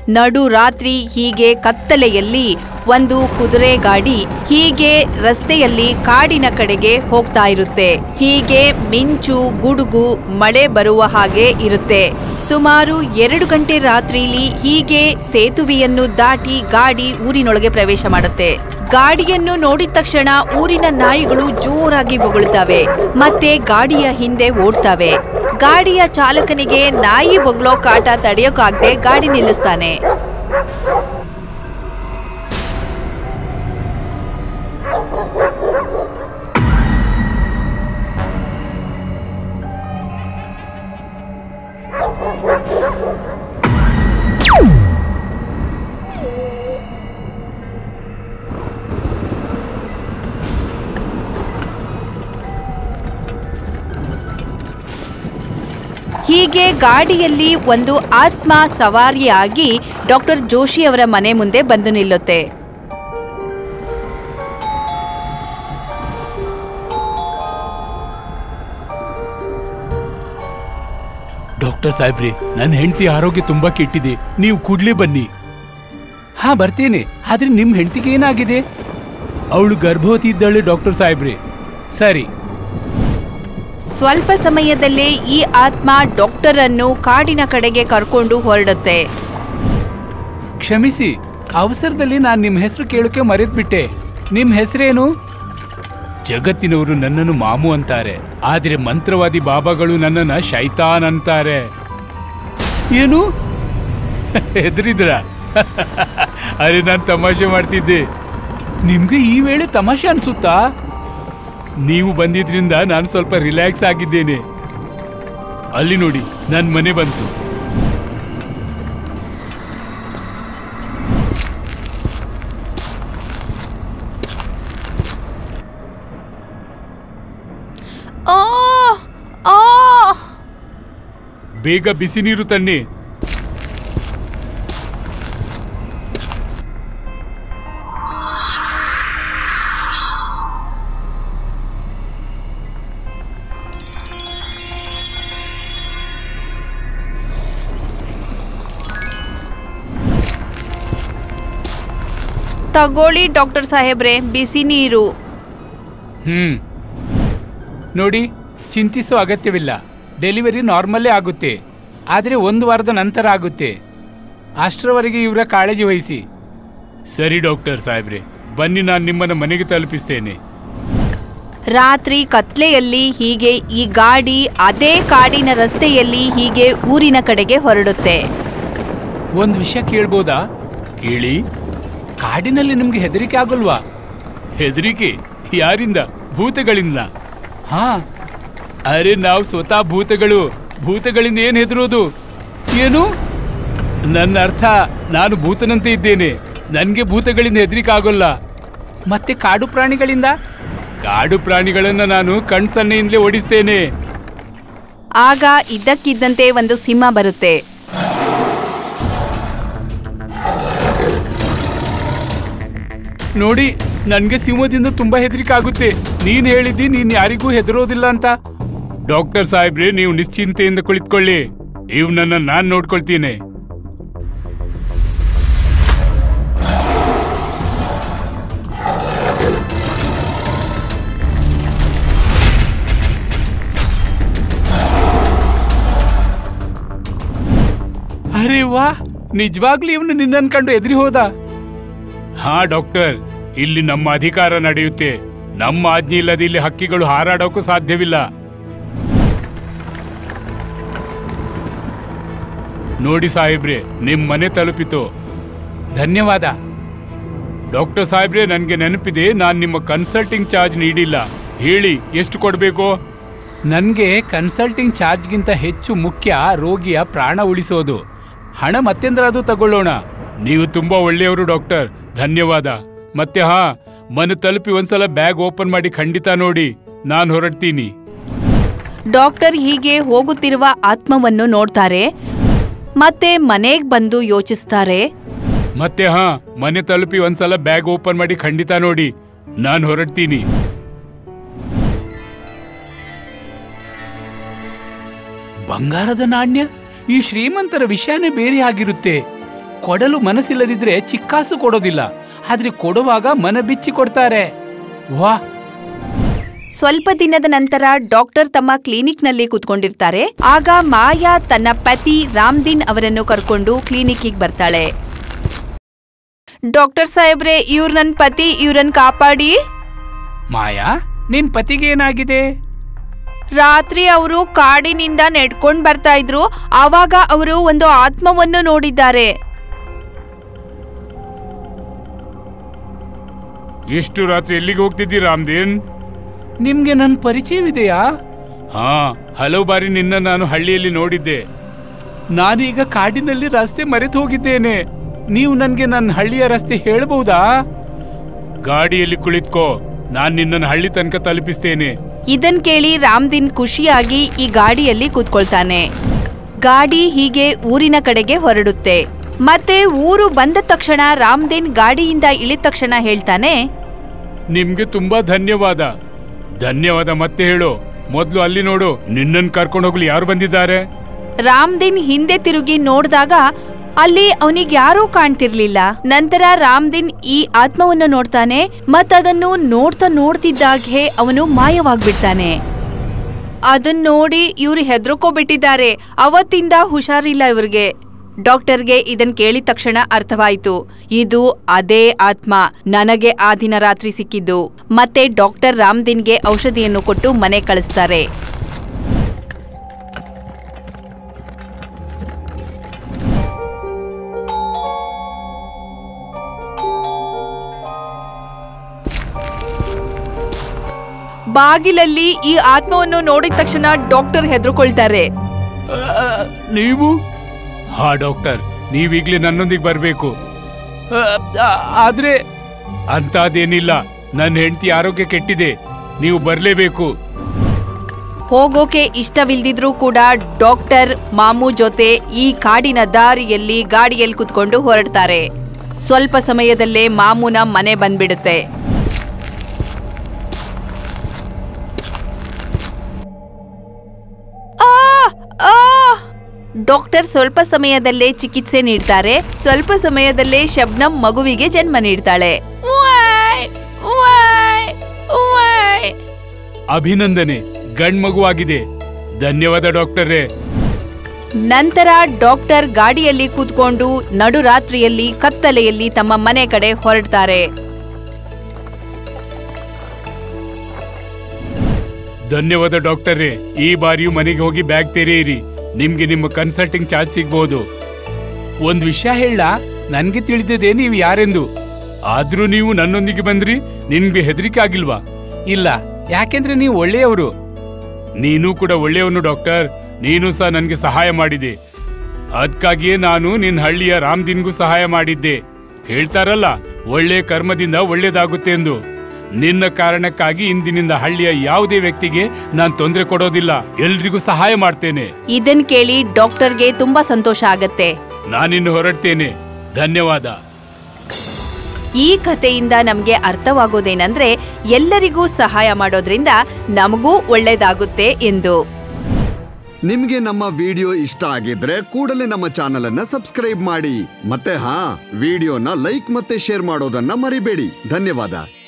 ನಡು ರಾತ್ರಿ ಹೀಗೆ ಕತ್ತಲೆಯಲ್ಲಿ ಒಂದು ಕುದುರೆ ಗಾಡಿ ಹೀಗೆ ರಸ್ತೆಯಲ್ಲಿ ಕಾಡಿನ ಕಡೆಗೆ ಹೋಗ್ತಾ ಇರುತ್ತೆ ಹೀಗೆ ಮಿಂಚು ಗುಡುಗು ಮಳೆ ಬರುವ ಹಾಗೆ ಇರುತ್ತೆ ಸುಮಾರು ಎರಡು ಗಂಟೆ ರಾತ್ರಿಲಿ ಹೀಗೆ ಸೇತುವೆಯನ್ನು ದಾಟಿ ಗಾಡಿ ಊರಿನೊಳಗೆ ಪ್ರವೇಶ ಮಾಡುತ್ತೆ ಗಾಡಿಯನ್ನು ನೋಡಿದ ತಕ್ಷಣ ಊರಿನ ನಾಯಿಗಳು ಜೋರಾಗಿ ಬೊಗಳ್ತವೆ ಮತ್ತೆ ಗಾಡಿಯ ಹಿಂದೆ ಓಡ್ತವೆ ಗಾಡಿಯ ಚಾಲಕನಿಗೆ ನಾಯಿ ಬೊಗ್ಳೋ ಕಾಟ ತಡೆಯೋಕಾಗ್ದೆ ಗಾಡಿ ನಿಲ್ಲಿಸ್ತಾನೆ ಹೀಗೆ ಗಾಡಿಯಲ್ಲಿ ಒಂದು ಆತ್ಮ ಸವಾರಿಯಾಗಿ ಡಾಕ್ಟರ್ ಜೋಶಿ ಅವರ ಮನೆ ಮುಂದೆ ಬಂದು ನಿಲ್ಲುತ್ತೆ ಡಾಕ್ಟರ್ ಸಾಹೇಬ್ರಿ ನನ್ನ ಹೆಂಡತಿ ಆರೋಗ್ಯ ತುಂಬಾ ಕೆಟ್ಟಿದೆ ನೀವು ಕೂಡ್ಲೇ ಬನ್ನಿ ಹಾ ಬರ್ತೇನೆ ಆದ್ರೆ ನಿಮ್ ಹೆಂಡತಿಗೆ ಏನಾಗಿದೆ ಅವಳು ಗರ್ಭವತಿ ಇದ್ದಾಳೆ ಡಾಕ್ಟರ್ ಸಾಹೇಬ್ರಿ ಸರಿ ಸ್ವಲ್ಪ ಸಮಯದಲ್ಲೇ ಈ ಆತ್ಮ ಡಾಕ್ಟರ್ ಅನ್ನು ಕಾಡಿನ ಕಡೆಗೆ ಕರ್ಕೊಂಡು ಹೊರಡುತ್ತೆ ಕ್ಷಮಿಸಿ ಅವಸರದಲ್ಲಿ ನಾನು ನಿಮ್ಮ ಹೆಸರು ಕೇಳೋಕೆ ಮರೆತ್ಬಿಟ್ಟೆ ನಿಮ್ಮ ಹೆಸರೇನು ಜಗತ್ತಿನವರು ನನ್ನನ್ನು ಮಾಮು ಅಂತಾರೆ ಆದ್ರೆ ಮಂತ್ರವಾದಿ ಬಾಬಾಗಳು ನನ್ನನ್ನ ಶೈತಾನ್ ಅಂತಾರೆ ಏನು ಹೆದರಿದ್ರ ಅರೆ ನಾನು ತಮಾಷೆ ಮಾಡ್ತಿದ್ದೆ ನಿಮ್ಗೆ ಈ ವೇಳೆ ತಮಾಷೆ ಅನ್ಸುತ್ತಾ ನೀವು ಬಂದಿದ್ರಿಂದ ನಾನು ಸ್ವಲ್ಪ ರಿಲ್ಯಾಕ್ಸ್ ಆಗಿದ್ದೇನೆ ಅಲ್ಲಿ ನೋಡಿ ನನ್ನ ಮನೆ ಬಂತು ಆ ಆ ಬೇಗ ಬಿಸಿ ನೀರು ತನ್ನಿ ತಗೊಳ್ಳಿ ಡಾಕ್ಟರ್ ಸಾಹೇಬ್ರೆ ಬಿಸಿ ನೀರು ಹ್ಮ್ ನೋಡಿ ಚಿಂತಿಸೋ ಅಗತ್ಯವಿಲ್ಲ ಡೆಲಿವರಿ ನಾರ್ಮಲ್ಲೇ ಆಗುತ್ತೆ ಆದರೆ ಒಂದು ವಾರದ ನಂತರ ಆಗುತ್ತೆ ಅಷ್ಟರವರೆಗೆ ಇವರ ಕಾಳಜಿ ವಹಿಸಿ ಸರಿ ಡಾಕ್ಟರ್ ಸಾಹೇಬ್ರೆ ಬನ್ನಿ ನಾನು ನಿಮ್ಮನ್ನ ಮನೆಗೆ ತಲುಪಿಸ್ತೇನೆ ರಾತ್ರಿ ಕತ್ಲೆಯಲ್ಲಿ ಹೀಗೆ ಈ ಗಾಡಿ ಅದೇ ಕಾಡಿನ ರಸ್ತೆಯಲ್ಲಿ ಹೀಗೆ ಊರಿನ ಕಡೆಗೆ ಹೊರಡುತ್ತೆ ಒಂದು ವಿಷಯ ಕೇಳ್ಬೋದಾ ಕೇಳಿ ಕಾಡಿನಲ್ಲಿ ನಿಮ್ಗೆ ಹೆದರಿಕೆ ಆಗೋಲ್ವಾ ಹೆದರಿಕೆ ಯಾರಿಂದ ಭೂತಗಳಿಂದ ಹಾ ಅರೆ ನಾವು ಸ್ವತಃ ಭೂತಗಳು ಭೂತಗಳಿಂದ ಏನ್ ಹೆದರೋದು ಏನು ನನ್ನ ಅರ್ಥ ನಾನು ಭೂತನಂತೆ ಇದ್ದೇನೆ ನನ್ಗೆ ಭೂತಗಳಿಂದ ಹೆದರಿಕೆ ಆಗೋಲ್ಲ ಮತ್ತೆ ಕಾಡು ಪ್ರಾಣಿಗಳಿಂದ ಕಾಡು ಪ್ರಾಣಿಗಳನ್ನ ನಾನು ಕಣ್ಸನ್ನೆಯಿಂದಲೇ ಓಡಿಸ್ತೇನೆ ಆಗ ಇದ್ದಕ್ಕಿದ್ದಂತೆ ಒಂದು ಸಿಂಹ ಬರುತ್ತೆ ನೋಡಿ ನನ್ಗೆ ಸಿಂಹದಿಂದ ತುಂಬಾ ಹೆದರಿಕೆ ಆಗುತ್ತೆ ನೀನ್ ಹೇಳಿದ್ದಿ ನೀನ್ ಯಾರಿಗೂ ಹೆದರೋದಿಲ್ಲ ಅಂತ ಡಾಕ್ಟರ್ ಸಾಹೇಬ್ರೆ ನೀವು ನಿಶ್ಚಿಂತೆಯಿಂದ ಕುಳಿತುಕೊಳ್ಳಿ ಇವ್ನನ್ನ ನಾನ್ ನೋಡ್ಕೊಳ್ತೀನಿ ಅರೆ ವಾ ನಿಜವಾಗ್ಲೂ ಇವನು ನಿನ್ನನ್ ಕಂಡು ಎದುರಿ ಹೋದ ಹಾ ಡಾಕ್ಟರ್ ಇಲ್ಲಿ ನಮ್ಮ ಅಧಿಕಾರ ನಡೆಯುತ್ತೆ ನಮ್ಮ ಆಜ್ಞೆ ಇಲ್ಲದೆ ಇಲ್ಲಿ ಹಕ್ಕಿಗಳು ಹಾರಾಡೋಕ್ಕೂ ಸಾಧ್ಯವಿಲ್ಲ ನೋಡಿ ಸಾಹೇಬ್ರೆ ನಿಮ್ ಮನೆ ತಲುಪಿತು ಧನ್ಯವಾದ ಡಾಕ್ಟರ್ ಸಾಹೇಬ್ರೆ ನನಗೆ ನೆನಪಿದೆ ನಾನು ನಿಮ್ಮ ಕನ್ಸಲ್ಟಿಂಗ್ ಚಾರ್ಜ್ ನೀಡಿಲ್ಲ ಹೇಳಿ ಎಷ್ಟು ಕೊಡಬೇಕು ನನಗೆ ಕನ್ಸಲ್ಟಿಂಗ್ ಚಾರ್ಜ್ಗಿಂತ ಹೆಚ್ಚು ಮುಖ್ಯ ರೋಗಿಯ ಪ್ರಾಣ ಉಳಿಸೋದು ಹಣ ಮತ್ತೆಂದ್ರಾದ್ರೂ ತಗೊಳ್ಳೋಣ ನೀವು ತುಂಬಾ ಒಳ್ಳೆಯವರು ಡಾಕ್ಟರ್ ಧನ್ಯವಾದ ಮತ್ತೆ ಹಾ ಮನೆ ತಲುಪಿ ಒಂದ್ಸಲ ಬ್ಯಾಗ್ ಓಪನ್ ಮಾಡಿ ಖಂಡಿತ ನೋಡಿ ನಾನು ಹೊರಡ್ತೀನಿ ಡಾಕ್ಟರ್ ಹೀಗೆ ಹೋಗುತ್ತಿರುವ ಆತ್ಮವನ್ನು ನೋಡ್ತಾರೆ ಮತ್ತೆ ಮನೆಗ್ ಬಂದು ಯೋಚಿಸ್ತಾರೆ ಮತ್ತೆ ಹಾ ಮನೆ ತಲುಪಿ ಒಂದ್ಸಲ ಬ್ಯಾಗ್ ಓಪನ್ ಮಾಡಿ ಖಂಡಿತ ನೋಡಿ ನಾನು ಹೊರಡ್ತೀನಿ ಬಂಗಾರದ ನಾಣ್ಯ ಈ ಶ್ರೀಮಂತರ ವಿಷಯನೇ ಬೇರೆ ಆಗಿರುತ್ತೆ ಕೊಡಲು ಮನಸ್ಸಿಲ್ಲದಿದ್ರೆ ಚಿಕ್ಕಾಸು ಕೊಡೋದಿಲ್ಲ ಆದ್ರೆ ಕೊಡುವಾಗ ಮನ ಬಿಚ್ಚಿ ಕೊಡ್ತಾರೆ ವಾ ಸ್ವಲ್ಪ ದಿನದ ನಂತರ ಡಾಕ್ಟರ್ ತಮ್ಮ ಕ್ಲಿನಿಕ್ನಲ್ಲಿ ಕೂತ್ಕೊಂಡಿರ್ತಾರೆ ಆಗ ಮಾಯಾ ತನ್ನ ಪತಿ ರಾಮ್ದಿನ್ ಅವರನ್ನು ಕರ್ಕೊಂಡು ಕ್ಲಿನಿಕ್ಕಿಗೆ ಬರ್ತಾಳೆ ಡಾಕ್ಟರ್ ಸಾಹೇಬ್ರೆ ಇವ್ರು ನನ್ನ ಪತಿ ಇವ್ರನ್ನ ಕಾಪಾಡಿ ಮಾಯಾ ನಿನ್ ಪತಿಗೆ ಏನಾಗಿದೆ ರಾತ್ರಿ ಅವರು ಕಾಡಿನಿಂದ ನೆಡ್ಕೊಂಡ್ ಬರ್ತಾ ಇದ್ರು ಆವಾಗ ಅವರು ಒಂದು ಆತ್ಮವನ್ನು ನೋಡಿದ್ದಾರೆ ಇಷ್ಟು ರಾತ್ರಿ ಎಲ್ಲಿಗೆ ಹೋಗ್ತಿದ್ದಿ ರಾಮ್ದೇನ್ ನಿಮ್ಗೆ ನನ್ನ ಪರಿಚಯವಿದೆಯಾ ಹಾ ಹಲವು ಬಾರಿ ನಿನ್ನ ನಾನು ಹಳ್ಳಿಯಲ್ಲಿ ನೋಡಿದ್ದೆ ನಾನೀಗ ಕಾಡಿನಲ್ಲಿ ರಸ್ತೆ ಮರೆತು ಹೋಗಿದ್ದೇನೆ ನೀವು ನನ್ಗೆ ನನ್ನ ಹಳ್ಳಿಯ ರಸ್ತೆ ಹೇಳ್ಬಹುದಾ ಗಾಡಿಯಲ್ಲಿ ಕುಳಿತ್ಕೋ ನಾನ್ ನಿನ್ನನ್ನು ಹಳ್ಳಿ ತನಕ ತಲುಪಿಸ್ತೇನೆ ಇದನ್ ಕೇಳಿ ರಾಮ್ದಿನ್ ಖುಷಿಯಾಗಿ ಈ ಗಾಡಿಯಲ್ಲಿ ಕೂತ್ಕೊಳ್ತಾನೆ ಗಾಡಿ ಹೀಗೆ ಊರಿನ ಕಡೆಗೆ ಹೊರಡುತ್ತೆ ಮತ್ತೆ ಊರು ಬಂದ ತಕ್ಷಣ ರಾಮ್ದಿನ್ ಗಾಡಿಯಿಂದ ಇಳಿದ ತಕ್ಷಣ ಹೇಳ್ತಾನೆ ನಿಮ್ಗೆ ತುಂಬಾ ಧನ್ಯವಾದ ಧನ್ಯವಾದ ಮತ್ತೆ ಹೇಳು ಮೊದ್ಲು ಅಲ್ಲಿ ನೋಡು ನಿನ್ನನ್ ಕರ್ಕೊಂಡು ಹೋಗ್ಲಿ ಯಾರು ಬಂದಿದ್ದಾರೆ ರಾಮ್ದಿನ್ ಹಿಂದೆ ತಿರುಗಿ ನೋಡಿದಾಗ ಅಲ್ಲಿ ಅವನಿಗೆ ಯಾರೂ ಕಾಣ್ತಿರ್ಲಿಲ್ಲ ನಂತರ ರಾಮ್ದಿನ್ ಈ ಆತ್ಮವನ್ನು ನೋಡ್ತಾನೆ ಮತ್ತದನ್ನು ನೋಡ್ತಾ ನೋಡ್ತಿದ್ದಾಗೆ ಅವನು ಮಾಯವಾಗ್ಬಿಡ್ತಾನೆ ಅದನ್ ನೋಡಿ ಇವ್ರು ಹೆದರ್ಕೋಬಿಟ್ಟಿದ್ದಾರೆ ಅವತ್ತಿಂದ ಹುಷಾರಿಲ್ಲ ಇವ್ರಿಗೆ ಡಾಕ್ಟರ್ಗೆ ಇದನ್ ಕೇಳಿದ ತಕ್ಷಣ ಅರ್ಥವಾಯ್ತು ಇದು ಅದೇ ಆತ್ಮ ನನಗೆ ಆ ದಿನ ರಾತ್ರಿ ಸಿಕ್ಕಿದ್ದು ಮತ್ತೆ ಡಾಕ್ಟರ್ ರಾಮ್ದಿನ್ಗೆ ಔಷಧಿಯನ್ನು ಕೊಟ್ಟು ಮನೆ ಕಳಿಸ್ತಾರೆ ಬಾಗಿಲಲ್ಲಿ ಈ ಆತ್ಮವನ್ನು ನೋಡಿದ ತಕ್ಷಣ ಡಾಕ್ಟರ್ ಹೆದರ್ಕೊಳ್ತಾರೆ ಆ, ನೀವು ಹಾ ಡಾಕ್ಟರ್ ನೀವೀಗ್ಲೇ ನನ್ನೊಂದಿಗೆ ಬರಬೇಕು ಆದ್ರೆ ಅಂತದೇನಿಲ್ಲ ನನ್ನ ಹೆಂಡತಿ ಆರೋಗ್ಯ ಕೆಟ್ಟಿದೆ ನೀವು ಬರಲೇಬೇಕು ಹೋಗೋಕೆ ಇಷ್ಟವಿಲ್ದಿದ್ರೂ ಕೂಡ ಡಾಕ್ಟರ್ ಮಾಮು ಜೊತೆ ಈ ಕಾಡಿನ ದಾರಿಯಲ್ಲಿ ಗಾಡಿಯಲ್ಲಿ ಕುತ್ಕೊಂಡು ಹೊರಡ್ತಾರೆ ಸ್ವಲ್ಪ ಸಮಯದಲ್ಲೇ ಮಾಮುನ ಮನೆ ಬಂದ್ಬಿಡುತ್ತೆ ಆ! ಆ! ಡಾಕ್ಟರ್ ಸ್ವಲ್ಪ ಸಮಯದಲ್ಲೇ ಚಿಕಿತ್ಸೆ ನೀಡ್ತಾರೆ ಸ್ವಲ್ಪ ಸಮಯದಲ್ಲೇ ಶಬ್ನಂ ಮಗುವಿಗೆ ಜನ್ಮ ನೀಡ್ತಾಳೆ ಅಭಿನಂದನೆ ಗಂಡ್ ಮಗುವಾಗಿದೆ ಧನ್ಯವಾದ ಡಾಕ್ಟರೇ ನಂತರ ಡಾಕ್ಟರ್ ಗಾಡಿಯಲ್ಲಿ ಕೂತ್ಕೊಂಡು ನಡುರಾತ್ರಿಯಲ್ಲಿ ಕತ್ತಲೆಯಲ್ಲಿ ತಮ್ಮ ಮನೆ ಕಡೆ ಹೊರಡ್ತಾರೆ ಧನ್ಯವಾದ ಡಾಕ್ಟರೇ ಈ ಬಾರಿಯೂ ಮನೆಗೆ ಹೋಗಿ ಬ್ಯಾಗ್ ತೆರೆಯಿರಿ ನಿಮ್ಗೆ ನಿಮ್ಮ ಕನ್ಸಲ್ಟಿಂಗ್ ಚಾರ್ಜ್ ಸಿಗ್ಬೋದು ಒಂದ್ ವಿಷಯ ಹೇಳ ನನ್ಗೆ ತಿಳಿದಿದೆ ನೀವು ಯಾರೆಂದು ಆದ್ರೂ ನೀವು ನನ್ನೊಂದಿಗೆ ಬಂದ್ರಿ ನಿನ್ಗೆ ಹೆದರಿಕೆ ಆಗಿಲ್ವಾ ಇಲ್ಲ ಯಾಕೆಂದ್ರೆ ನೀವು ಒಳ್ಳೆಯವರು ನೀನು ಕೂಡ ಒಳ್ಳೆಯವನು ಡಾಕ್ಟರ್ ನೀನು ಸಹ ನನ್ಗೆ ಸಹಾಯ ಮಾಡಿದೆ ಅದಕ್ಕಾಗಿಯೇ ನಾನು ನಿನ್ನ ಹಳ್ಳಿಯ ರಾಮ್ದಿನ್ಗೂ ಸಹಾಯ ಮಾಡಿದ್ದೆ ಹೇಳ್ತಾರಲ್ಲ ಒಳ್ಳೆ ಕರ್ಮದಿಂದ ಒಳ್ಳೇದಾಗುತ್ತೆ ಎಂದು ನಿನ್ನ ಕಾರಣಕ್ಕಾಗಿ ಇಂದಿನಿಂದ ಹಳ್ಳಿಯ ಯಾವುದೇ ವ್ಯಕ್ತಿಗೆ ನಾನು ತೊಂದರೆ ಕೊಡೋದಿಲ್ಲ ಎಲ್ರಿಗೂ ಸಹಾಯ ಮಾಡ್ತೇನೆ ಇದನ್ ಕೇಳಿ ಡಾಕ್ಟರ್ಗೆ ತುಂಬಾ ಸಂತೋಷ ಆಗತ್ತೆ ನಾನಿನ್ನು ಹೊರಡ್ತೇನೆ ಧನ್ಯವಾದ ಈ ಕಥೆಯಿಂದ ನಮ್ಗೆ ಅರ್ಥವಾಗೋದೇನಂದ್ರೆ ಎಲ್ಲರಿಗೂ ಸಹಾಯ ಮಾಡೋದ್ರಿಂದ ನಮಗೂ ಒಳ್ಳೇದಾಗುತ್ತೆ ಎಂದು ನಿಮ್ಗೆ ನಮ್ಮ ವಿಡಿಯೋ ಇಷ್ಟ ಆಗಿದ್ರೆ ಕೂಡಲೇ ನಮ್ಮ ಚಾನೆಲ್ ಅನ್ನ ಸಬ್ಸ್ಕ್ರೈಬ್ ಮಾಡಿ ಮತ್ತೆ ಹಾ ವಿಡಿಯೋನ ಲೈಕ್ ಮತ್ತೆ ಶೇರ್ ಮಾಡೋದನ್ನ ಮರಿಬೇಡಿ ಧನ್ಯವಾದ